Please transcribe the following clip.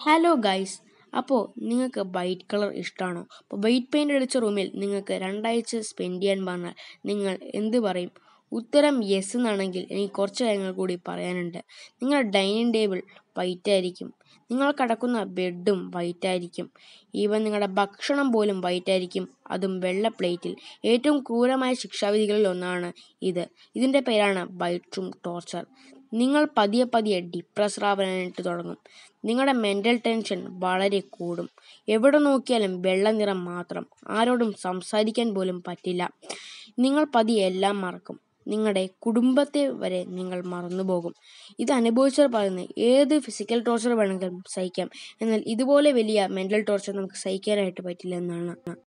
hello guys അപ്പോൾ നിങ്ങൾക്ക് white colour ഇഷ്ടമാണോ അപ്പോൾ വൈറ്റ് പെയിൻ്റ് അടിച്ച റൂമിൽ നിങ്ങൾക്ക് രണ്ടാഴ്ച സ്പെൻഡ് ചെയ്യാൻ പറഞ്ഞാൽ നിങ്ങൾ എന്ത് പറയും ഉത്തരം യെസ് എന്നാണെങ്കിൽ എനിക്ക് കുറച്ച് കാര്യങ്ങൾ കൂടി പറയാനുണ്ട് നിങ്ങളുടെ ഡൈനിങ് ടേബിൾ വൈറ്റ് ആയിരിക്കും നിങ്ങൾ കിടക്കുന്ന ബെഡും വൈറ്റ് ആയിരിക്കും ഈവൻ നിങ്ങളുടെ ഭക്ഷണം പോലും വൈറ്റ് ആയിരിക്കും അതും വെള്ള പ്ലേറ്റിൽ ഏറ്റവും ക്രൂരമായ ശിക്ഷാവിധികളിൽ ഒന്നാണ് ഇത് ഇതിൻ്റെ പേരാണ് വൈറ്റ് റൂം ടോർച്ചർ നിങ്ങൾ പതിയെ പതിയെ ഡിപ്രസ്ഡ് ആവാനായിട്ട് തുടങ്ങും നിങ്ങളുടെ മെൻ്റൽ ടെൻഷൻ വളരെ കൂടും എവിടെ നോക്കിയാലും വെള്ള നിറം മാത്രം ആരോടും സംസാരിക്കാൻ പോലും പറ്റില്ല നിങ്ങൾ പതിയെ എല്ലാം മറക്കും നിങ്ങളുടെ കുടുംബത്തെ വരെ നിങ്ങൾ മറന്നുപോകും ഇത് അനുഭവിച്ചവർ പറയുന്നത് ഏത് ഫിസിക്കൽ ടോർച്ചർ വേണമെങ്കിലും സഹിക്കാം എന്നാൽ ഇതുപോലെ വലിയ മെൻ്റൽ ടോർച്ചർ നമുക്ക് സഹിക്കാനായിട്ട് പറ്റില്ല എന്നാണ്